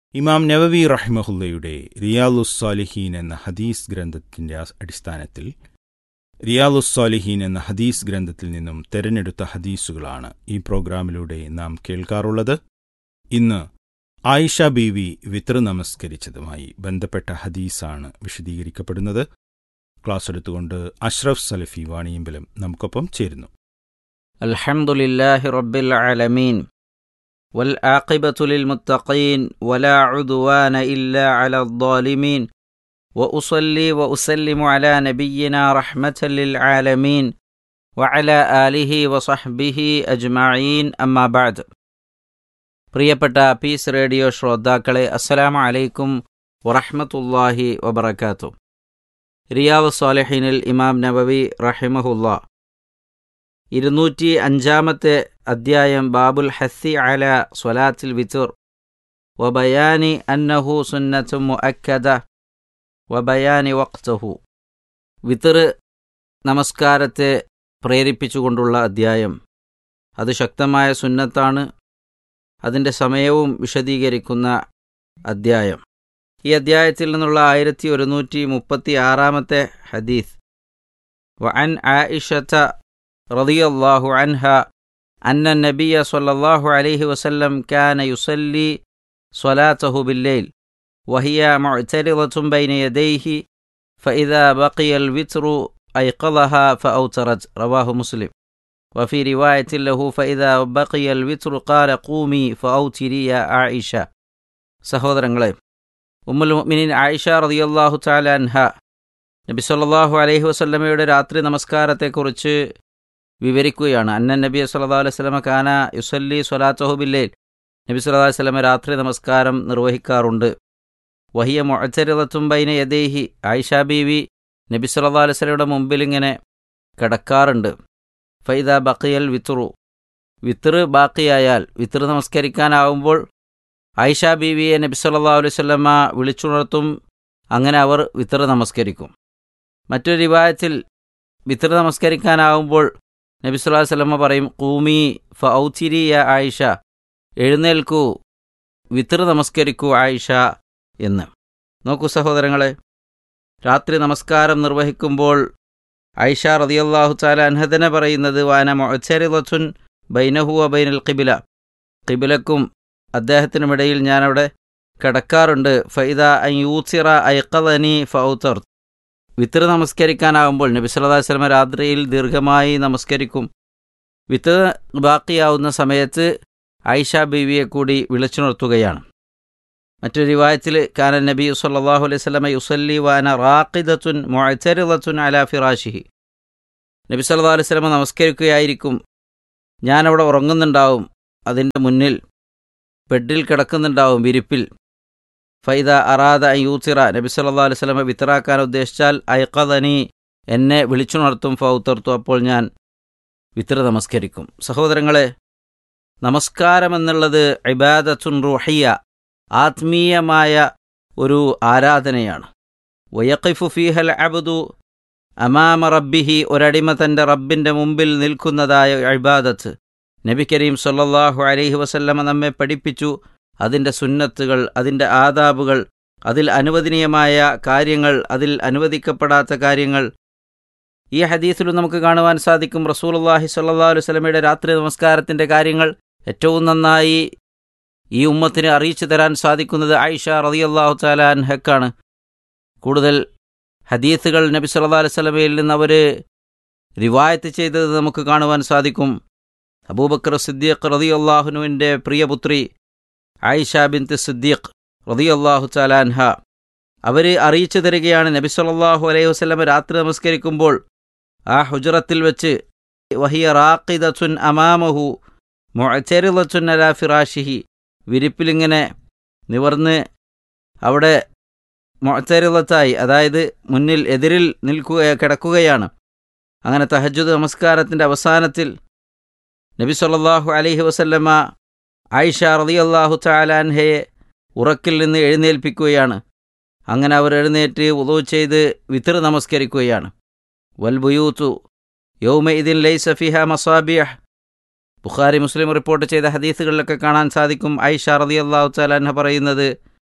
ഇമാം നവവി റഹ്മഹുല്ലയുടെ റിയാലുസ്സാലിഹീൻ എന്ന ഹദീസ് ഗ്രന്ഥത്തിന്റെ അടിസ്ഥാനത്തിൽ റിയാലുസ്സാലിഹീൻ എന്ന ഹദീസ് ഗ്രന്ഥത്തിൽ നിന്നും തെരഞ്ഞെടുത്ത ഹദീസുകളാണ് ഈ പ്രോഗ്രാമിലൂടെ നാം കേൾക്കാറുള്ളത് ഇന്ന് ആയിഷ ബീവി വിത്ര നമസ്കരിച്ചതുമായി ബന്ധപ്പെട്ട ഹദീസാണ് വിശദീകരിക്കപ്പെടുന്നത് ക്ലാസ് എടുത്തുകൊണ്ട് അഷ്റഫ് സലഫി വാണിയമ്പലം നമുക്കൊപ്പം ചേരുന്നു الحمد لله رب العالمين والعاقبة للمتقين ولا عدوان إلا على الظالمين وأصلي وأسلم على نبينا رحمة للعالمين وعلى آله وصحبه أجمعين أما بعد പ്രിയപ്പെട്ട പീസ് റേഡിയോ ശ്രോതാക്കളെ അസ്സലാമു അലൈക്കും വറഹ്മത്തുള്ളാഹി വബറകാതുഹു റിയാവ് സ്വാലിഹീനിൽ ഇമാം നബവി റഹിമഹുല്ലാ ഇരുന്നൂറ്റി അഞ്ചാമത്തെ അദ്ധ്യായം ബാബുൽ ഹസ്സി അല സ്വലാത്തിൽ വിത്തുർ വബയാനി അന്നഹു സുന്നത്തും മുഅക്കദ വബയാനി വക്തഹു വിത്തർ നമസ്കാരത്തെ പ്രേരിപ്പിച്ചുകൊണ്ടുള്ള അദ്ധ്യായം അത് ശക്തമായ സുന്നത്താണ് അതിൻ്റെ സമയവും വിശദീകരിക്കുന്ന അദ്ധ്യായം ഈ അദ്ധ്യായത്തിൽ നിന്നുള്ള ആയിരത്തി ഒരുന്നൂറ്റി മുപ്പത്തി ആറാമത്തെ ഹദീസ് വഅൻ ആയിഷത്ത رضي الله عنها أن النبي صلى الله عليه وسلم كان يصلي صلاته بالليل وهي معترضة بين يديه فإذا بقي الوتر أيقظها فأوترت رواه مسلم وفي رواية له فإذا بقي الوتر قال قومي فأوتري يا عائشة സഹോദരങ്ങളെ ഉമ്മുൽ മുഅ്മിനീൻ ആയിഷ റളിയല്ലാഹു തആല അൻഹ നബി സല്ലല്ലാഹു അലൈഹി വസല്ലമയുടെ രാത്രി നമസ്കാരത്തെക്കുറിച്ച് വിവരിക്കുകയാണ് അന്നൻ നബി സല്ലല്ലാഹു അലൈഹി വസല്ലമ കാന യുസല്ലി സ്വലാത്തഹു ബില്ലൈൽ നബി സല്ലല്ലാഹു അലൈഹി വസല്ലമ രാത്രി നമസ്കാരം നിർവഹിക്കാറുണ്ട് വഹിയ മുഅ്തരിദത്തും ബൈന യദൈഹി ആയിഷ ബീവി നബി സല്ലല്ലാഹു അലൈഹി വസല്ലമയുടെ മുമ്പിൽ ഇങ്ങനെ കിടക്കാറുണ്ട് ഫൈദ ബഖിയൽ വിത്രു വിത്ർ ബാക്കിയായാൽ വിത്ർ നമസ്കരിക്കാനാവുമ്പോൾ ആയിഷ ബീവിയെ നബി സല്ലല്ലാഹു അലൈഹി വസല്ലമ വിളിച്ചുണർത്തും അങ്ങനെ അവർ വിത്ർ നമസ്കരിക്കും മറ്റൊരു റിവായത്തിൽ വിത്ർ നമസ്കരിക്കാനാവുമ്പോൾ നബി സുല്ലാ വല്ലമ പറയും കൂമി ഫൗത്തിരി യ ആയിഷ എഴുന്നേൽക്കൂ വിത്ർ നമസ്കരിക്കൂ ആയിഷ എന്ന് നോക്കൂ സഹോദരങ്ങളെ രാത്രി നമസ്കാരം നിർവഹിക്കുമ്പോൾ ഐഷ റതിയല്ലാഹു താല അൻഹദന പറയുന്നത് വാന മൊച്ചരിലത്തുൻ ബൈനഹുവ ബൈനൽ കിബില കിബിലക്കും അദ്ദേഹത്തിനുമിടയിൽ ഞാനവിടെ കിടക്കാറുണ്ട് ഫൈദ ഐ യൂസിറ ഐക്കദനി ഫൗത്തർ വിത്തർ നമസ്കരിക്കാനാകുമ്പോൾ നബി സല്ലല്ലാഹു അലൈഹി വസല്ലം രാത്രിയിൽ ദീർഘമായി നമസ്കരിക്കും വിത്തർ ബാക്കിയാവുന്ന സമയത്ത് ആയിഷ ബീവിയെ കൂടി വിളിച്ചുണർത്തുകയാണ് മറ്റൊരു റിവായത്തിൽ കാന നബി സല്ലല്ലാഹു അലൈഹി വസല്ലം യുസല്ലി വാന റാഖിദത്തുൻ മുഅ്തരിദത്തുൻ അലാ ഫിറാഷിഹി നബി സല്ലല്ലാഹു അലൈഹി വസല്ലം നമസ്കരിക്കുകയായിരിക്കും ഞാനവിടെ ഉറങ്ങുന്നുണ്ടാവും അതിൻ്റെ മുന്നിൽ ബെഡിൽ കിടക്കുന്നുണ്ടാവും വിരിപ്പിൽ ഫൈദ അറാദ യൂത്തിറ നബി സല്ലാ അലൈഹി സ്വലമെ വിത്തറാക്കാൻ ഉദ്ദേശിച്ചാൽ ഐക്കദനി എന്നെ വിളിച്ചുണർത്തും ഫൗത്തർത്തു അപ്പോൾ ഞാൻ വിത്ര നമസ്കരിക്കും സഹോദരങ്ങളെ നമസ്കാരം എന്നുള്ളത് ഇബാദത്തുൻ റുഹിയ ആത്മീയമായ ഒരു ആരാധനയാണ് വയഖിഫു ഫീഹൽ അബ്ദു അമാമ റബ്ബിഹി ഒരടിമ തൻ്റെ റബ്ബിൻ്റെ മുമ്പിൽ നിൽക്കുന്നതായ ഇബാദത്ത് നബി കരീം സല്ലല്ലാഹു അലൈഹി വസല്ലമ നമ്മെ പഠിപ്പിച്ചു അതിൻ്റെ സുന്നത്തുകൾ അതിൻ്റെ ആദാബുകൾ അതിൽ അനുവദനീയമായ കാര്യങ്ങൾ അതിൽ അനുവദിക്കപ്പെടാത്ത കാര്യങ്ങൾ ഈ ഹദീസിലും നമുക്ക് കാണുവാൻ സാധിക്കും റസൂലുള്ളാഹി സ്വല്ലല്ലാഹു അലൈഹി വസല്ലമയുടെ രാത്രി നമസ്കാരത്തിൻ്റെ കാര്യങ്ങൾ ഏറ്റവും നന്നായി ഈ ഉമ്മത്തിന് അറിയിച്ചു തരാൻ സാധിക്കുന്നത് ആയിഷ റളിയല്ലാഹു തആല അൻഹക്കാണ് കൂടുതൽ ഹദീസുകൾ നബി സല്ലല്ലാഹു അലൈഹി വസല്ലമയിൽ നിന്ന് അവർ റിവായത്ത് ചെയ്തത് നമുക്ക് കാണുവാൻ സാധിക്കും അബൂബക്കർ സിദ്ദീഖ് റളിയല്ലാഹുനുവിൻ്റെ പ്രിയപുത്രി ആയിഷ ബിന്ത് സിദ്ദീഖ് റളിയല്ലാഹു തആലാൻഹ അവർ അറിയിച്ചു തരികയാണ് നബി സല്ലല്ലാഹു അലൈഹി വസല്ലം രാത്രി നമസ്കരിക്കുമ്പോൾ ആ ഹുജറത്തിൽ വെച്ച് വഹിയ റാഖിദത്തുൻ അമാമഹു മുഅ്തരിദത്തുൻ അലാ ഫിറാഷിഹി വിരിപ്പിലിങ്ങനെ നിവർന്ന് അവിടെ മുഅ്തരിദത്തായി അതായത് മുന്നിൽ എതിരിൽ നിൽക്കുക കിടക്കുകയാണ് അങ്ങനെ തഹജ്ജുദ് നമസ്കാരത്തിൻ്റെ അവസാനത്തിൽ നബി സല്ലല്ലാഹു അലൈഹി വസല്ലമ ആയിഷ റളിയല്ലാഹു തആലാൻഹയെ ഉറക്കിൽ നിന്ന് എഴുന്നേൽപ്പിക്കുകയാണ് അങ്ങനെ അവർ എഴുന്നേറ്റ് ഉദു ചെയ്ത് വിത്തർ നമസ്കരിക്കുകയാണ് വൽബുയൂത്തു യൗമ ഇതിൻ ലൈസ ഫിഹ മസാബിയഹ് ബുഖാരി മുസ്ലിം റിപ്പോർട്ട് ചെയ്ത ഹദീസുകളിലൊക്കെ കാണാൻ സാധിക്കും ഐഷ റളിയല്ലാഹു തആല അൻഹ പറയുന്നത്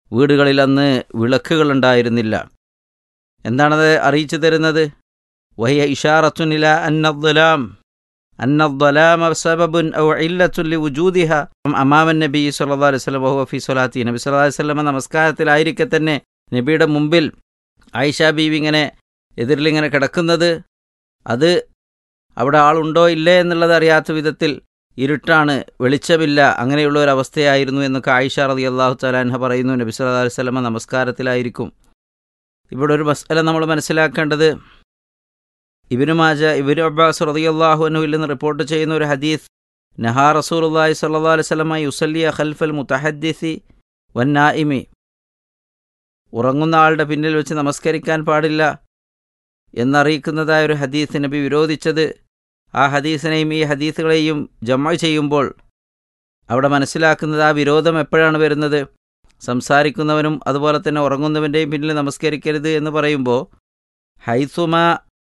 വീടുകളിൽ അന്ന് വിളക്കുകൾ ഉണ്ടായിരുന്നില്ല എന്താണത് അറിയിച്ചു തരുന്നത് വഹിയ ഇഷാറത്തുനില അന്നദ്ദലാം അന്നദ്ദലാം സബബുൻ ഔ ഇല്ലത്തുല്ലി വുജൂദിഹ അമാമൻ നബി സല്ലല്ലാഹു അലൈഹി വസല്ലം വഹുവ ഫി സ്വലാത്തി നബി സല്ലല്ലാഹു അലൈഹി വസല്ലം നമസ്കാരത്തിലായിരിക്കെ തന്നെ നബിയുടെ മുമ്പിൽ ആയിഷ ബീവി ഇങ്ങനെ എതിരിലിങ്ങനെ കിടക്കുന്നത് അത് അവിടെ ആളുണ്ടോ ഇല്ലേ എന്നുള്ളത് അറിയാത്ത വിധത്തിൽ ഇരുട്ടാണ് വെളിച്ചമില്ല അങ്ങനെയുള്ള ഒരു അവസ്ഥയായിരുന്നു എന്നൊക്കെ ആയിഷ റതി അള്ളാഹു തലാൻഹ പറയുന്നു നബി സല്ലല്ലാഹു അലൈഹി വസല്ലം നമസ്കാരത്തിലായിരിക്കും ഇവിടെ ഒരു മസ്അല നമ്മൾ മനസ്സിലാക്കേണ്ടത് ഇബിനു മാജ ഇബിനു അബ്ബാസ് റളിയല്ലാഹു അൻഹുവിൽ നിന്ന് റിപ്പോർട്ട് ചെയ്യുന്ന ഒരു ഹദീസ് നഹാ റസൂലുള്ളാഹി സ്വല്ലല്ലാഹു അലൈഹി വസല്ലം യുസല്ലിയ ഖൽഫൽ മുതഹദ്ദിസി വന്നായിമി ഉറങ്ങുന്ന ആളുടെ പിന്നിൽ വെച്ച് നമസ്കരിക്കാൻ പാടില്ല എന്നറിയിക്കുന്നതായ ഒരു ഹദീസ് നബി വിരോധിച്ചത് ആ ഹദീസിനെയും ഈ ഹദീസുകളെയും ജമ ചെയ്യുമ്പോൾ അവിടെ മനസ്സിലാക്കുന്നത് ആ വിരോധം എപ്പോഴാണ് വരുന്നത് സംസാരിക്കുന്നവനും അതുപോലെ തന്നെ ഉറങ്ങുന്നവൻ്റെയും പിന്നിൽ നമസ്കരിക്കരുത് എന്ന് പറയുമ്പോൾ ഹൈസുമ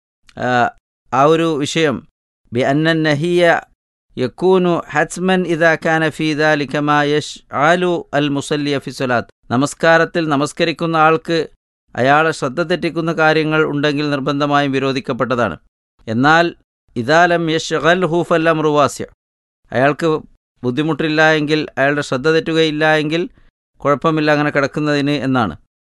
ആ ഒരു വിഷയം ബി അന്നൻ നഹിയ യക്കൂനു ഹസ്മൻ ഇദാ കാന ഫി ദാലിക മാ യശ്ആലു അൽ മുസല്ലിയ ഫി സ്വലാത്ത് നമസ്കാരത്തിൽ നമസ്കരിക്കുന്ന ആൾക്ക് അയാളെ ശ്രദ്ധ തെറ്റിക്കുന്ന കാര്യങ്ങൾ ഉണ്ടെങ്കിൽ നിർബന്ധമായും വിരോധിക്കപ്പെട്ടതാണ് എന്നാൽ ഇദാലം യഷ്ഗൽ ഹൂഫല്ല മറുവാസ്യ അയാൾക്ക് ബുദ്ധിമുട്ടില്ല എങ്കിൽ അയാളുടെ ശ്രദ്ധ തെറ്റുകയില്ല എങ്കിൽ കുഴപ്പമില്ല അങ്ങനെ കിടക്കുന്നതിന് എന്നാണ്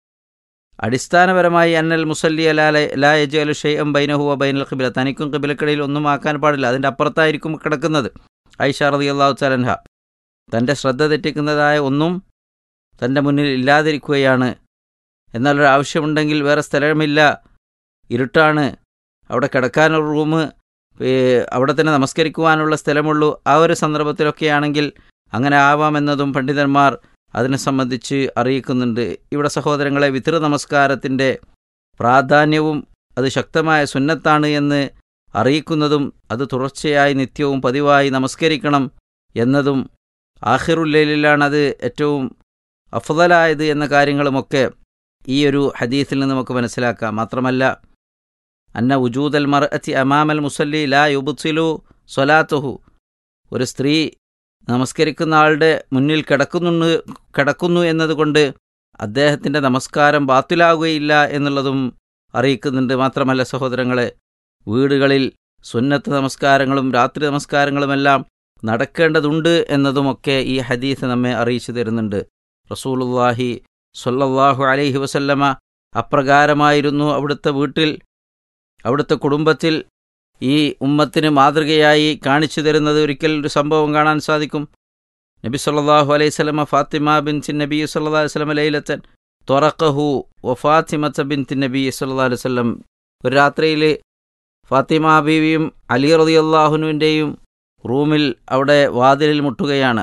അടിസ്ഥാനപരമായി അന്നൽ മുസല്ലി അലാല ലാ യജലു ഷെയ്യം ബൈനഹുവ ബൈനൽ ഖിബില തനിക്കും ഖിബിലക്കിടയിൽ ഒന്നും ആക്കാൻ പാടില്ല അതിൻ്റെ അപ്പുറത്തായിരിക്കും കിടക്കുന്നത് ഐഷ റതി അള്ളാഹു ചലൻഹ തൻ്റെ ശ്രദ്ധ തെറ്റിക്കുന്നതായ ഒന്നും തൻ്റെ മുന്നിൽ ഇല്ലാതിരിക്കുകയാണ് എന്നാൽ ഒരു ആവശ്യമുണ്ടെങ്കിൽ വേറെ സ്ഥലമില്ല ഇരുട്ടാണ് അവിടെ കിടക്കാനൊരു റൂം അവിടെ തന്നെ നമസ്കരിക്കുവാനുള്ള സ്ഥലമുള്ളൂ ആ ഒരു സന്ദർഭത്തിലൊക്കെയാണെങ്കിൽ അങ്ങനെ ആവാമെന്നതും പണ്ഡിതന്മാർ അതിനെ സംബന്ധിച്ച് അറിയിക്കുന്നുണ്ട് ഇവിടെ സഹോദരങ്ങളെ വിതൃ നമസ്കാരത്തിൻ്റെ പ്രാധാന്യവും അത് ശക്തമായ സുന്നത്താണ് എന്ന് അറിയിക്കുന്നതും അത് തുടർച്ചയായി നിത്യവും പതിവായി നമസ്കരിക്കണം എന്നതും ആഹിറുല്ലയിലാണ് അത് ഏറ്റവും അഫ്ദലായത് എന്ന കാര്യങ്ങളുമൊക്കെ ഈ ഒരു ഹദീസിൽ നിന്ന് നമുക്ക് മനസ്സിലാക്കാം മാത്രമല്ല അന്ന ഉജൂദൽ മർ അത്തി അമാമൽ മുസല്ലി ലാ യുബുസിലു സ്വലാത്തുഹു ഒരു സ്ത്രീ നമസ്കരിക്കുന്ന ആളുടെ മുന്നിൽ കിടക്കുന്നു കിടക്കുന്നു എന്നതുകൊണ്ട് അദ്ദേഹത്തിൻ്റെ നമസ്കാരം ബാത്തിലാകുകയില്ല എന്നുള്ളതും അറിയിക്കുന്നുണ്ട് മാത്രമല്ല സഹോദരങ്ങളെ വീടുകളിൽ സുന്നത്ത് നമസ്കാരങ്ങളും രാത്രി നമസ്കാരങ്ങളുമെല്ലാം നടക്കേണ്ടതുണ്ട് എന്നതുമൊക്കെ ഈ ഹദീസ് നമ്മെ അറിയിച്ചു തരുന്നുണ്ട് റസൂലുല്ലാഹി സൊല്ലാഹു അലൈഹി വസല്ലമ അപ്രകാരമായിരുന്നു അവിടുത്തെ വീട്ടിൽ അവിടുത്തെ കുടുംബത്തിൽ ഈ ഉമ്മത്തിന് മാതൃകയായി കാണിച്ചു തരുന്നത് ഒരിക്കൽ ഒരു സംഭവം കാണാൻ സാധിക്കും നബി സല്ലാഹു അലൈഹി സ്വലമ ഫാത്തിമ ബിൻ ചിൻ നബി സല്ലാ വസ്ലമ ലൈലത്തൻ തൊറക്കഹു ഒ ഫാത്തിമത്ത ബിൻ തിൻ നബി സല്ലാ അലൈഹി സ്വലം ഒരു രാത്രിയിൽ ഫാത്തിമ ബീവിയും അലി റതി അള്ളാഹുനുവിൻ്റെയും റൂമിൽ അവിടെ വാതിലിൽ മുട്ടുകയാണ്